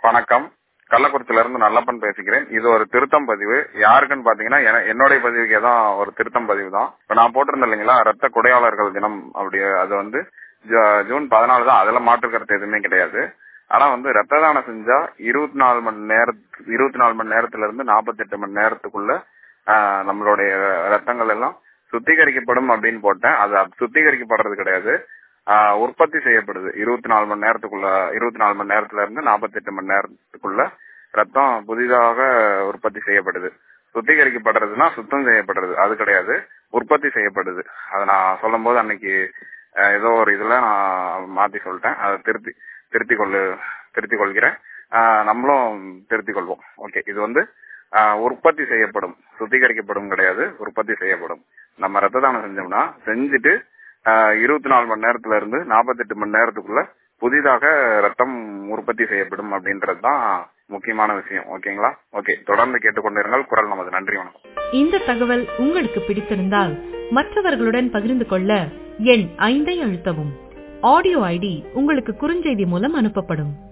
வணக்கம் கள்ளக்குறிச்சியில இருந்து நல்லப்பன் பேசிக்கிறேன் இது ஒரு திருத்தம் பதிவு யாருக்குன்னு பாத்தீங்கன்னா என- என்னுடைய பதிவுக்கே தான் ஒரு திருத்தம் பதிவு தான் இப்ப நான் போட்டிருந்தேன் இல்லைங்களா ரத்த கொடையாளர்கள் தினம் அப்படி அது வந்து ஜ- ஜூன் பதினாலு தான் அதுல மாற்று கருத்து எதுவுமே கிடையாது ஆனா வந்து ரத்த தானம் செஞ்சா இருபத்தி நாலு மணி நேரத்து இருபத்தி நாலு மணி நேரத்துல இருந்து நாற்பத்தி எட்டு மணி நேரத்துக்குள்ள ஆஹ், நம்மளுடைய ரத்தங்கள் எல்லாம் சுத்திகரிக்கப்படும் அப்படின்னு போட்டேன் அது அப்- சுத்திகரிக்கப்படுறது கிடையாது ஆஹ், உற்பத்தி செய்யப்படுது இருபத்தி நாலு மணி நேரத்துக்குள்ள இருபத்தி நாலு மணி நேரத்துல இருந்து நாற்பத்தி எட்டு மணி நேரத்துக்குள்ள ரத்தம் புதிதாக உற்பத்தி செய்யப்படுது சுத்திகரிக்கப்படுறதுன்னா சுத்தம் செய்யப்படுறது அது கிடையாது உற்பத்தி செய்யப்படுது அதை நான் சொல்லும் போது அன்னைக்கு அஹ், ஏதோ ஒரு இதுல நான் மாத்தி சொல்லிட்டேன் அதை திருத்தி திருத்தி கொள்ளு திருத்திக் கொள்கிறேன் அஹ், நம்மளும் திருத்திக் கொள்வோம் ஓகே இது வந்து அஹ், உற்பத்தி செய்யப்படும் சுத்திகரிக்கப்படும் கிடையாது உற்பத்தி செய்யப்படும் நம்ம ரத்த தானம் செஞ்சோம்னா செஞ்சுட்டு இருபத்தி நாலு மணி நேரத்துல இருந்து நாற்பத்தெட்டு மணி நேரத்துக்குள்ள புதிதாக ரத்தம் உற்பத்தி செய்யப்படும் அப்படின்றது தான் முக்கியமான விஷயம் ஓகேங்களா ஓகே தொடர்ந்து கேட்டுக்கொண்டிருங்கள் குரல் நமது நன்றி வணக்கம் இந்த தகவல் உங்களுக்கு பிடித்திருந்தால் மற்றவர்களுடன் பகிர்ந்து கொள்ள எண் ஐந்தை அழுத்தவும் ஆடியோ ஐடி உங்களுக்கு குறுஞ்செய்தி மூலம் அனுப்பப்படும்